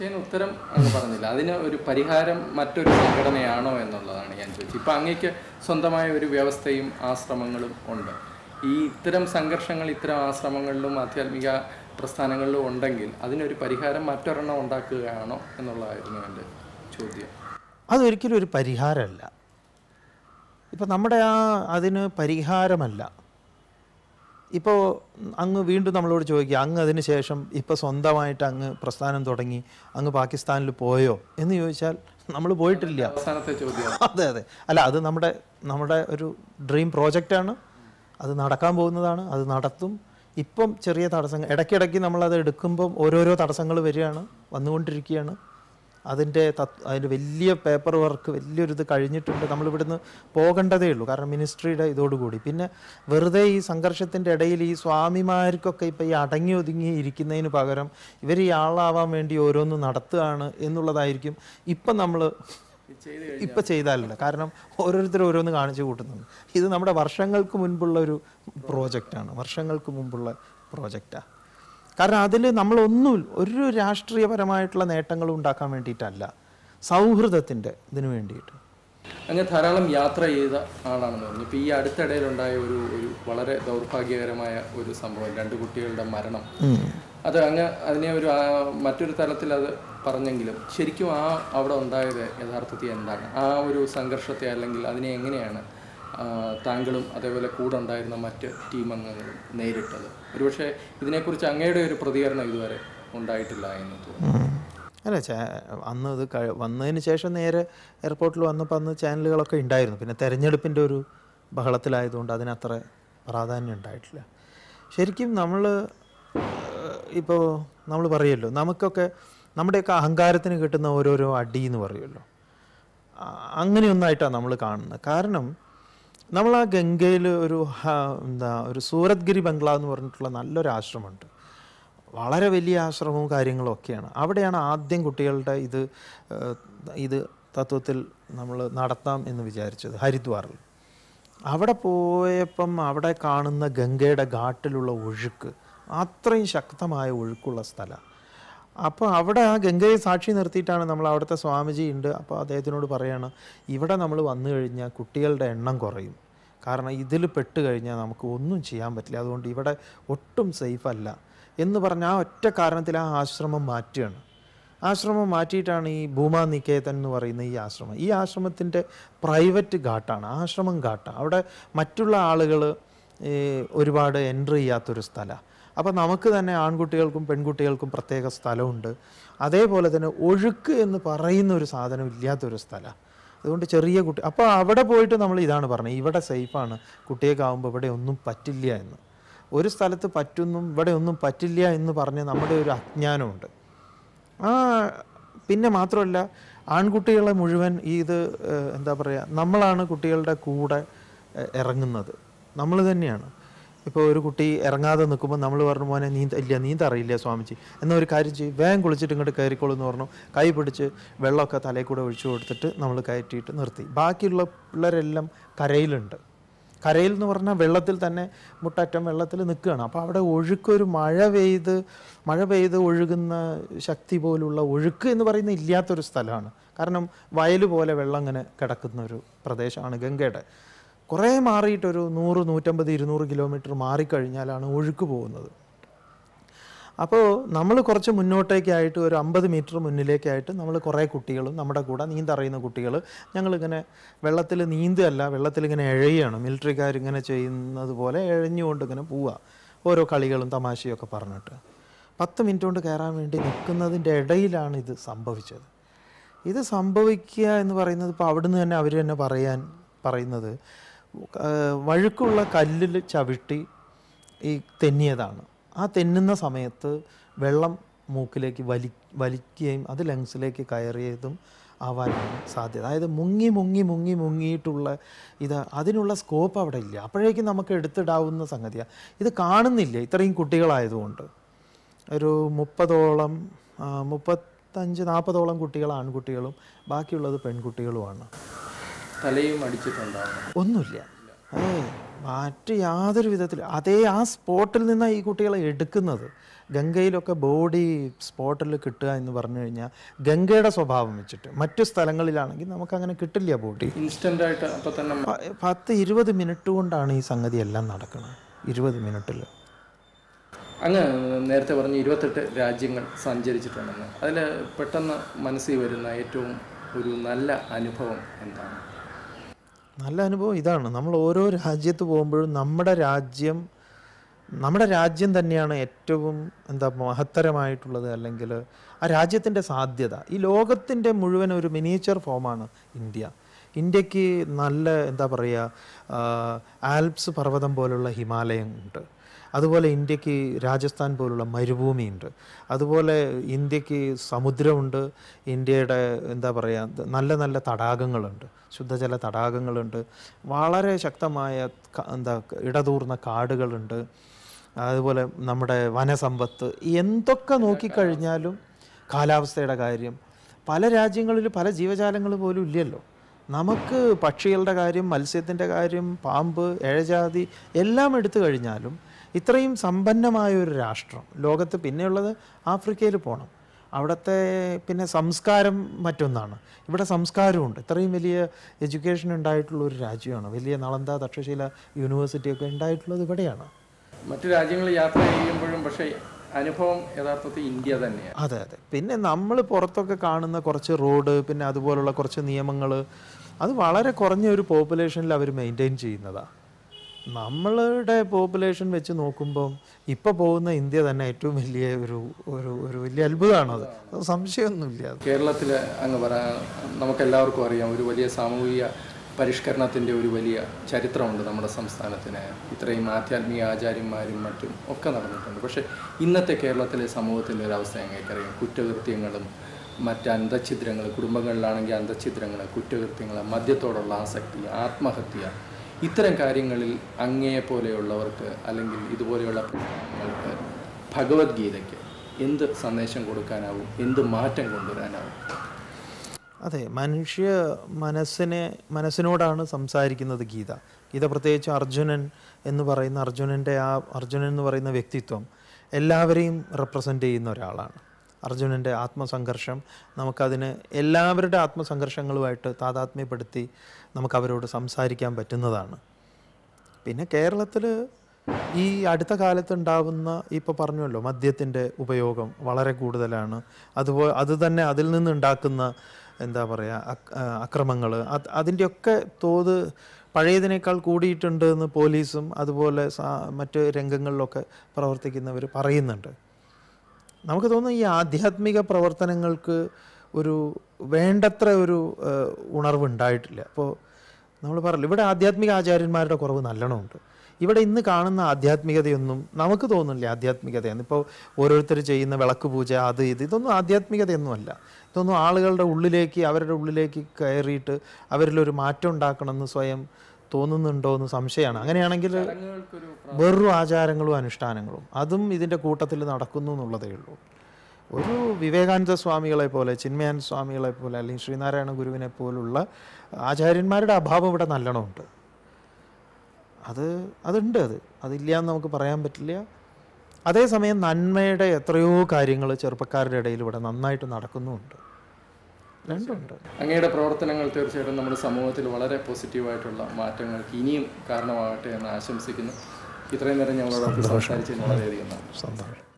തീർച്ചയായും ഉത്തരം അങ്ങ് പറഞ്ഞില്ല അതിന് ഒരു പരിഹാരം മറ്റൊരു സംഘടനയാണോ എന്നുള്ളതാണ് ഞാൻ ചോദിച്ചത് ഇപ്പം അങ്ങേക്ക് സ്വന്തമായ ഒരു വ്യവസ്ഥയും ആശ്രമങ്ങളും ഉണ്ട് ഈ ഇത്തരം സംഘർഷങ്ങൾ ഇത്തരം ആശ്രമങ്ങളിലും ആധ്യാത്മിക പ്രസ്ഥാനങ്ങളിലും ഉണ്ടെങ്കിൽ അതിനൊരു പരിഹാരം മറ്റൊരെണ്ണം ഉണ്ടാക്കുകയാണോ എന്നുള്ളതായിരുന്നു എൻ്റെ ചോദ്യം അതൊരിക്കലും ഒരു പരിഹാരമല്ല ഇപ്പം നമ്മുടെ ആ അതിന് പരിഹാരമല്ല ഇപ്പോൾ അങ്ങ് വീണ്ടും നമ്മളോട് ചോദിക്കുക അങ്ങ് അതിന് ശേഷം ഇപ്പോൾ സ്വന്തമായിട്ട് അങ്ങ് പ്രസ്ഥാനം തുടങ്ങി അങ്ങ് പാകിസ്ഥാനിൽ പോയോ എന്ന് ചോദിച്ചാൽ നമ്മൾ പോയിട്ടില്ല അവസാനത്തെ ചോദ്യം അതെ അതെ അല്ല അത് നമ്മുടെ നമ്മുടെ ഒരു ഡ്രീം പ്രോജക്റ്റാണ് അത് നടക്കാൻ പോകുന്നതാണ് അത് നടത്തും ഇപ്പം ചെറിയ തടസ്സങ്ങൾ ഇടയ്ക്കിടയ്ക്ക് നമ്മളത് എടുക്കുമ്പം ഓരോരോ തടസ്സങ്ങൾ വരികയാണ് വന്നുകൊണ്ടിരിക്കുകയാണ് അതിൻ്റെ തത് അതിൻ്റെ വലിയ പേപ്പർ വർക്ക് വലിയൊരു ഇത് കഴിഞ്ഞിട്ടുണ്ട് നമ്മളിവിടുന്ന് പോകേണ്ടതേ ഉള്ളൂ കാരണം മിനിസ്ട്രിയുടെ ഇതോടുകൂടി പിന്നെ വെറുതെ ഈ സംഘർഷത്തിൻ്റെ ഇടയിൽ ഈ സ്വാമിമാർക്കൊക്കെ ഇപ്പം ഈ അടങ്ങി ഒതുങ്ങി ഇരിക്കുന്നതിന് പകരം ഇവർ ഈ ആളാവാൻ വേണ്ടി ഓരോന്ന് നടത്തുകയാണ് എന്നുള്ളതായിരിക്കും ഇപ്പം നമ്മൾ ചെയ്ത് ഇപ്പം ചെയ്താലല്ല കാരണം ഓരോരുത്തർ ഓരോന്ന് കാണിച്ചു കൂട്ടുന്നുണ്ട് ഇത് നമ്മുടെ വർഷങ്ങൾക്ക് മുൻപുള്ള ഒരു പ്രോജക്റ്റാണ് വർഷങ്ങൾക്ക് മുമ്പുള്ള പ്രോജക്റ്റാണ് കാരണം അതിൽ നമ്മളൊന്നും ഒരു രാഷ്ട്രീയപരമായിട്ടുള്ള നേട്ടങ്ങളും ഉണ്ടാക്കാൻ വേണ്ടിയിട്ടല്ല സൗഹൃദത്തിൻ്റെ ഇതിനു വേണ്ടിയിട്ട് അങ്ങ് ധാരാളം യാത്ര ചെയ്ത ആളാണെന്ന് പറഞ്ഞു ഇപ്പോൾ ഈ അടുത്തിടയിലുണ്ടായ ഒരു ഒരു വളരെ ദൗർഭാഗ്യകരമായ ഒരു സംഭവം രണ്ട് കുട്ടികളുടെ മരണം അത് അങ്ങ് അതിനെ ഒരു ആ, മറ്റൊരു തലത്തിൽ അത് പറഞ്ഞെങ്കിലും ശരിക്കും ആ അവിടെ ഉണ്ടായത് യഥാർത്ഥത്തിൽ എന്താണ് ആ ഒരു സംഘർഷത്തെ അല്ലെങ്കിൽ അതിനെ എങ്ങനെയാണ് ആ, താങ്കളും അതേപോലെ കൂടെ ഉണ്ടായിരുന്ന മറ്റ് ടീം അംഗങ്ങളും നേരിട്ടത് ഒരുപക്ഷെ ഇതിനെക്കുറിച്ച് അങ്ങയുടെ ഒരു പ്രതികരണം ഇതുവരെ ഉണ്ടായിട്ടില്ല എന്ന് തോന്നുന്നു അല്ല ചാ അന്ന് ഇത് കഴി വന്നതിന് ശേഷം നേരെ എയർപോർട്ടിൽ വന്നപ്പോൾ അന്ന് ചാനലുകളൊക്കെ ഉണ്ടായിരുന്നു പിന്നെ തെരഞ്ഞെടുപ്പിൻ്റെ ഒരു ബഹളത്തിലായതുകൊണ്ട് അതിനത്ര പ്രാധാന്യം ഉണ്ടായിട്ടില്ല ശരിക്കും നമ്മൾ ഇപ്പോൾ നമ്മൾ പറയുമല്ലോ നമുക്കൊക്കെ നമ്മുടെയൊക്കെ അഹങ്കാരത്തിന് കിട്ടുന്ന ഓരോരോ അടി എന്ന് പറയുമല്ലോ ആ, അങ്ങനെയൊന്നായിട്ടാണ് നമ്മൾ കാണുന്നത് കാരണം നമ്മൾ ആ ഗംഗയിൽ ഒരു ഹ- എന്താ ഒരു സൂരത് ഗിരി ബംഗ്ലാവ് എന്ന് പറഞ്ഞിട്ടുള്ള നല്ലൊരു ആശ്രമമുണ്ട് വളരെ വലിയ ആശ്രമവും കാര്യങ്ങളും ഒക്കെയാണ് അവിടെയാണ് ആദ്യം കുട്ടികളുടെ ഇത് ഏഹ്, ഇത് തത്വത്തിൽ നമ്മൾ നടത്താം എന്ന് വിചാരിച്ചത് ഹരിദ്വാറിൽ അവിടെ പോയപ്പം അവിടെ കാണുന്ന ഗംഗയുടെ ഘാട്ടിലുള്ള ഒഴുക്ക് അത്രയും ശക്തമായ ഒഴുക്കുള്ള സ്ഥലമാണ് അപ്പോൾ അവിടെ ആ ഗംഗയെ സാക്ഷി നിർത്തിയിട്ടാണ് നമ്മൾ അവിടുത്തെ സ്വാമിജി ഉണ്ട് അപ്പോൾ അദ്ദേഹത്തിനോട് പറയാണ് ഇവിടെ നമ്മൾ വന്നു കഴിഞ്ഞാൽ കുട്ടികളുടെ എണ്ണം കുറയും കാരണം ഇതിൽ പെട്ട് കഴിഞ്ഞാൽ നമുക്ക് ഒന്നും ചെയ്യാൻ പറ്റില്ല അതുകൊണ്ട് ഇവിടെ ഒട്ടും സേഫ് അല്ല എന്ന് പറഞ്ഞ ആ ഒറ്റ കാരണത്തിൽ ആ ആശ്രമം മാറ്റുകയാണ് ആശ്രമം മാറ്റിയിട്ടാണ് ഈ ഭൂമാ നികേതൻ എന്ന് പറയുന്ന ഈ ആശ്രമം ഈ ആശ്രമത്തിൻ്റെ പ്രൈവറ്റ് ഘാട്ടാണ് ആശ്രമം ഘാട്ടാണ് അവിടെ മറ്റുള്ള ആളുകൾ ഒരുപാട് എൻട്രി ചെയ്യാത്തൊരു സ്ഥലമാണ് അപ്പോൾ നമുക്ക് തന്നെ ആൺകുട്ടികൾക്കും പെൺകുട്ടികൾക്കും പ്രത്യേക സ്ഥലമുണ്ട് അതേപോലെ തന്നെ ഒഴുക്ക് എന്ന് പറയുന്ന ഒരു സാധനം ഇല്ലാത്തൊരു സ്ഥലമാണ് അതുകൊണ്ട് ചെറിയ കുട്ടി അപ്പോൾ അവിടെ പോയിട്ട് നമ്മൾ ഇതാണ് പറഞ്ഞത് ഇവിടെ സേഫാണ് കുട്ടിയൊക്കെ ഇവിടെ ഒന്നും പറ്റില്ല എന്ന് ഒരു സ്ഥലത്ത് പറ്റുന്നും ഇവിടെ ഒന്നും പറ്റില്ല എന്ന് പറഞ്ഞ് നമ്മുടെ ഒരു അജ്ഞാനമുണ്ട് ആ പിന്നെ മാത്രമല്ല ആൺകുട്ടികളെ മുഴുവൻ ഈ ഇത് ഏഹ്, എന്താ പറയുക നമ്മളാണ് കുട്ടികളുടെ കൂടെ ഏഹ്, ഇറങ്ങുന്നത് നമ്മൾ തന്നെയാണ് ഇപ്പോൾ ഒരു കുട്ടി ഇറങ്ങാതെ നിൽക്കുമ്പോൾ നമ്മൾ പറഞ്ഞു മോനെ നീന്ത ഇല്ല നീന്ത അറിയില്ല സ്വാമിജി എന്നാൽ ഒരു കാര്യം ചെയ്യും വേഗം കുളിച്ചിട്ട് ഇങ്ങോട്ട് കയറിക്കോളൂ എന്ന് പറഞ്ഞു കൈ പിടിച്ച് വെള്ളമൊക്കെ തലയിൽ കൂടെ ഒഴിച്ചു കൊടുത്തിട്ട് നമ്മൾ കയറ്റിയിട്ട് നിർത്തി ബാക്കിയുള്ള പിള്ളേരെല്ലാം കരയിലുണ്ട് കരയിൽ എന്ന് പറഞ്ഞാൽ വെള്ളത്തിൽ തന്നെ മുട്ടറ്റം വെള്ളത്തിൽ നിൽക്കുകയാണ് അപ്പോൾ അവിടെ ഒഴുക്കൊരു മഴ പെയ്ത് മഴ പെയ്ത് ഒഴുകുന്ന ശക്തി പോലുള്ള ഒഴുക്ക് എന്ന് പറയുന്ന ഇല്ലാത്തൊരു സ്ഥലമാണ് കാരണം വയൽ പോലെ വെള്ളം ഇങ്ങനെ കിടക്കുന്ന ഒരു പ്രദേശമാണ് ഗംഗയുടെ കുറേ മാറിയിട്ടൊരു നൂറ് നൂറ്റമ്പത് ഇരുന്നൂറ് കിലോമീറ്റർ മാറിക്കഴിഞ്ഞാലാണ് ഒഴുക്ക് പോകുന്നത് അപ്പോൾ നമ്മൾ കുറച്ച് മുന്നോട്ടേക്കായിട്ട് ഒരു അമ്പത് മീറ്റർ മുന്നിലേക്കായിട്ട് നമ്മൾ കുറേ കുട്ടികളും നമ്മുടെ കൂടെ നീന്തറിയുന്ന കുട്ടികൾ ഞങ്ങളിങ്ങനെ വെള്ളത്തിൽ നീന്തല്ല വെള്ളത്തിൽ ഇങ്ങനെ എഴയാണ് മിലിറ്ററിക്കാർ ഇങ്ങനെ ചെയ്യുന്നത് പോലെ എഴഞ്ഞുകൊണ്ട് ഇങ്ങനെ പോവുക ഓരോ കളികളും തമാശയും ഒക്കെ പറഞ്ഞിട്ട് പത്ത് മിനിറ്റ് കൊണ്ട് കയറാൻ വേണ്ടി നിൽക്കുന്നതിൻ്റെ ഇടയിലാണ് ഇത് സംഭവിച്ചത് ഇത് സംഭവിക്കുക എന്ന് പറയുന്നത് ഇപ്പോൾ അവിടുന്ന് തന്നെ അവർ തന്നെ പറയാൻ പറയുന്നത് ആ, വഴുക്കുള്ള കല്ലിൽ ചവിട്ടി ഈ തെന്നിയതാണ് ആ തെന്നുന്ന സമയത്ത് വെള്ളം മൂക്കിലേക്ക് വലി വലിക്കുകയും അത് ലങ്സിലേക്ക് കയറിയതും ആവാനാണ് സാധ്യത അതായത് മുങ്ങി മുങ്ങി മുങ്ങി മുങ്ങിയിട്ടുള്ള ഇത് അതിനുള്ള സ്കോപ്പ് അവിടെ ഇല്ല അപ്പോഴേക്കും നമുക്ക് എടുത്തിടാവുന്ന സംഗതിയാണ് ഇത് കാണുന്നില്ല ഇത്രയും കുട്ടികളായതുകൊണ്ട് ഒരു മുപ്പതോളം ആ, മുപ്പത്തഞ്ച് നാൽപ്പതോളം കുട്ടികൾ ആൺകുട്ടികളും ബാക്കിയുള്ളത് പെൺകുട്ടികളുമാണ് തലയും അടിച്ചിട്ടുണ്ടാവണം ഒന്നുമില്ല ഏ മറ്റ് യാതൊരു വിധത്തിൽ അതേ ആ സ്പോട്ടിൽ നിന്നാണ് ഈ കുട്ടികളെ എടുക്കുന്നത് ഗംഗയിലൊക്കെ ബോഡി സ്പോട്ടിൽ കിട്ടുക എന്ന് പറഞ്ഞു കഴിഞ്ഞാൽ ഗംഗയുടെ സ്വഭാവം വെച്ചിട്ട് മറ്റു സ്ഥലങ്ങളിലാണെങ്കിൽ നമുക്കങ്ങനെ കിട്ടില്ല ബോഡി ഇൻസ്റ്റന്റ് ആയിട്ട് അപ്പൊ തന്നെ പ- പത്ത് ഇരുപത് മിനിറ്റ് കൊണ്ടാണ് ഈ സംഗതി എല്ലാം നടക്കുന്നത് ഇരുപത് മിനിറ്റിൽ അങ്ങ് നേരത്തെ പറഞ്ഞ ഇരുപത്തെട്ട് രാജ്യങ്ങൾ സഞ്ചരിച്ചിട്ടുണ്ടെന്ന് അതിൽ പെട്ടെന്ന് മനസ്സിൽ വരുന്ന ഏറ്റവും ഒരു നല്ല അനുഭവം എന്താണ് നല്ല അനുഭവം ഇതാണ് നമ്മൾ ഓരോ രാജ്യത്ത് പോകുമ്പോഴും നമ്മുടെ രാജ്യം നമ്മുടെ രാജ്യം തന്നെയാണ് ഏറ്റവും എന്താ മഹത്തരമായിട്ടുള്ളത് അല്ലെങ്കിൽ ആ രാജ്യത്തിൻ്റെ സാധ്യത ഈ ലോകത്തിൻ്റെ മുഴുവൻ ഒരു മിനിയേച്ചർ ഫോമാണ് ഇന്ത്യ ഇന്ത്യക്ക് നല്ല എന്താ പറയുക ആൽപ്സ് പർവ്വതം പോലുള്ള ഹിമാലയം ഉണ്ട് അതുപോലെ ഇന്ത്യക്ക് രാജസ്ഥാൻ പോലുള്ള മരുഭൂമിയുണ്ട് അതുപോലെ ഇന്ത്യക്ക് സമുദ്രമുണ്ട് ഇന്ത്യയുടെ എന്താ പറയുക നല്ല നല്ല തടാകങ്ങളുണ്ട് ശുദ്ധജല തടാകങ്ങളുണ്ട് വളരെ ശക്തമായ ക- എന്താ ഇടതൂർന്ന കാടുകളുണ്ട് അതുപോലെ നമ്മുടെ വനസമ്പത്ത് എന്തൊക്കെ നോക്കിക്കഴിഞ്ഞാലും കാലാവസ്ഥയുടെ കാര്യം പല രാജ്യങ്ങളിൽ പല ജീവജാലങ്ങൾ പോലും ഇല്ലല്ലോ നമുക്ക് പക്ഷികളുടെ കാര്യം മത്സ്യത്തിൻ്റെ കാര്യം പാമ്പ് ഏഴജാതി എല്ലാം എടുത്തു കഴിഞ്ഞാലും ഇത്രയും സമ്പന്നമായ ഒരു രാഷ്ട്രം ലോകത്ത് പിന്നെയുള്ളത് ആഫ്രിക്കയിൽ പോകണം അവിടുത്തെ പിന്നെ സംസ്കാരം മറ്റൊന്നാണ് ഇവിടെ സംസ്കാരമുണ്ട് ഇത്രയും വലിയ എഡ്യൂക്കേഷൻ ഉണ്ടായിട്ടുള്ള ഒരു രാജ്യമാണ് വലിയ നളന്ദ തക്ഷശില യൂണിവേഴ്സിറ്റിയൊക്കെ ഉണ്ടായിട്ടുള്ളത് ഇവിടെയാണ് മറ്റു രാജ്യങ്ങളിൽ യാത്ര ചെയ്യുമ്പോഴും പക്ഷേ അനുഭവം യഥാർത്ഥത്തിൽ ഇന്ത്യ തന്നെയാണ് അതെ അതെ പിന്നെ നമ്മൾ പുറത്തൊക്കെ കാണുന്ന കുറച്ച് റോഡ് പിന്നെ അതുപോലുള്ള കുറച്ച് നിയമങ്ങൾ അത് വളരെ കുറഞ്ഞ ഒരു പോപ്പുലേഷനിൽ അവർ മെയിൻറ്റെയിൻ ചെയ്യുന്നതാണ് നമ്മളുടെ പോപ്പുലേഷൻ വെച്ച് നോക്കുമ്പം ഇപ്പോൾ പോകുന്ന ഇന്ത്യ തന്നെ ഏറ്റവും വലിയ ഒരു ഒരു ഒരു വലിയ അത്ഭുതമാണത് അത് സംശയമൊന്നുമില്ല അത് കേരളത്തിൽ അങ്ങ് പറയാൻ നമുക്കെല്ലാവർക്കും അറിയാം ഒരു വലിയ സാമൂഹിക പരിഷ്കരണത്തിൻ്റെ ഒരു വലിയ ചരിത്രമുണ്ട് നമ്മുടെ സംസ്ഥാനത്തിന് ഇത്രയും ആധ്യാത്മിക ആചാര്യന്മാരും മറ്റും ഒക്കെ നടന്നിട്ടുണ്ട് പക്ഷേ ഇന്നത്തെ കേരളത്തിലെ സമൂഹത്തിൻ്റെ ഒരു അവസ്ഥ എങ്ങനെയൊക്കെയറിയാം കുറ്റകൃത്യങ്ങളും മറ്റ് അന്തഛിദ്രങ്ങൾ കുടുംബങ്ങളിലാണെങ്കിൽ അന്തഛിദ്രങ്ങൾ കുറ്റകൃത്യങ്ങൾ മദ്യത്തോടുള്ള ആസക്തി ആത്മഹത്യ ഇത്തരം കാര്യങ്ങളിൽ അങ്ങയെ പോലെയുള്ളവർക്ക് അല്ലെങ്കിൽ ഇതുപോലെയുള്ള പ്രശ്നങ്ങൾക്ക് ഭഗവത്ഗീതയ്ക്ക് എന്ത് സന്ദേശം കൊടുക്കാനാവും എന്ത് മാറ്റം കൊണ്ടുവരാനാവും അതെ മനുഷ്യ മനസ്സിനെ മനസ്സിനോടാണ് സംസാരിക്കുന്നത് ഗീത ഗീത പ്രത്യേകിച്ച് അർജുനൻ എന്ന് പറയുന്ന അർജുനൻ്റെ ആ അർജുനൻ എന്ന് പറയുന്ന വ്യക്തിത്വം എല്ലാവരെയും റെപ്രസെൻ്റ് ചെയ്യുന്ന ഒരാളാണ് അർജുനൻ്റെ ആത്മസംഘർഷം നമുക്കതിന് എല്ലാവരുടെ ആത്മസംഘർഷങ്ങളുമായിട്ട് താതാത്മ്യപ്പെടുത്തി നമുക്ക് അവരോട് സംസാരിക്കാൻ പറ്റുന്നതാണ് പിന്നെ കേരളത്തിൽ ഈ അടുത്ത കാലത്ത് ഉണ്ടാവുന്ന ഇപ്പോൾ പറഞ്ഞല്ലോ മദ്യത്തിൻ്റെ ഉപയോഗം വളരെ കൂടുതലാണ് അതുപോലെ അത് തന്നെ അതിൽ നിന്നുണ്ടാക്കുന്ന എന്താ പറയുക അക്രമങ്ങൾ അത് അതിൻ്റെയൊക്കെ തോത് പഴയതിനേക്കാൾ കൂടിയിട്ടുണ്ട് എന്ന് പോലീസും അതുപോലെ സാ- മറ്റ് രംഗങ്ങളിലൊക്കെ പ്രവർത്തിക്കുന്നവർ പറയുന്നുണ്ട് നമുക്ക് തോന്നുന്നു ഈ ആധ്യാത്മിക പ്രവർത്തനങ്ങൾക്ക് ഒരു വേണ്ടത്ര ഒരു ഏഹ്, ഉണർവ് ഉണ്ടായിട്ടില്ല അപ്പോൾ നമ്മൾ പറയില്ല ഇവിടെ ആധ്യാത്മിക ആചാര്യന്മാരുടെ കുറവ് നല്ലോണമുണ്ട് ഇവിടെ ഇന്ന് കാണുന്ന ആധ്യാത്മികതയൊന്നും നമുക്ക് തോന്നുന്നില്ല ആധ്യാത്മികതയാണ് ഇപ്പോൾ ഓരോരുത്തർ ചെയ്യുന്ന വിളക്ക് പൂജ അത് ഇത് ഇതൊന്നും ആധ്യാത്മികതയൊന്നുമല്ല ഇതൊന്നും ആളുകളുടെ ഉള്ളിലേക്ക് അവരുടെ ഉള്ളിലേക്ക് കയറിയിട്ട് അവരിലൊരു മാറ്റം ഉണ്ടാക്കണമെന്ന് സ്വയം തോന്നുന്നുണ്ടോ എന്ന് സംശയമാണ് അങ്ങനെയാണെങ്കിൽ ചടങ്ങുകൾക്കൊരു വെറും ആചാരങ്ങളും അനുഷ്ഠാനങ്ങളും അതും ഇതിൻ്റെ കൂട്ടത്തിൽ നടക്കുന്നു എന്നുള്ളതേ ഉള്ളൂ ഒരു വിവേകാനന്ദ സ്വാമികളെ പോലെ ചിന്മയാനന്ദ സ്വാമികളെ പോലെ അല്ലെങ്കിൽ ശ്രീനാരായണ ഗുരുവിനെ പോലുള്ള ആചാര്യന്മാരുടെ അഭാവം ഇവിടെ നല്ലോണമുണ്ട് അത് അതുണ്ട് അത് അതില്ല എന്ന് നമുക്ക് പറയാൻ പറ്റില്ല അതേസമയം നന്മയുടെ എത്രയോ കാര്യങ്ങൾ ചെറുപ്പക്കാരുടെ ഇടയിൽ ഇവിടെ നന്നായിട്ട് നടക്കുന്നുമുണ്ട് രണ്ടുണ്ട് അങ്ങയുടെ പ്രവർത്തനങ്ങൾ തീർച്ചയായിട്ടും നമ്മുടെ സമൂഹത്തിൽ വളരെ പോസിറ്റീവായിട്ടുള്ള മാറ്റങ്ങൾക്ക് ഇനിയും കാരണമാകട്ടെ എന്ന് ആശംസിക്കുന്നു ഇത്രയും നേരം ഞങ്ങളോടൊപ്പം സംസാരിച്ചതിന് വളരെയധികം നന്ദി സന്തോഷം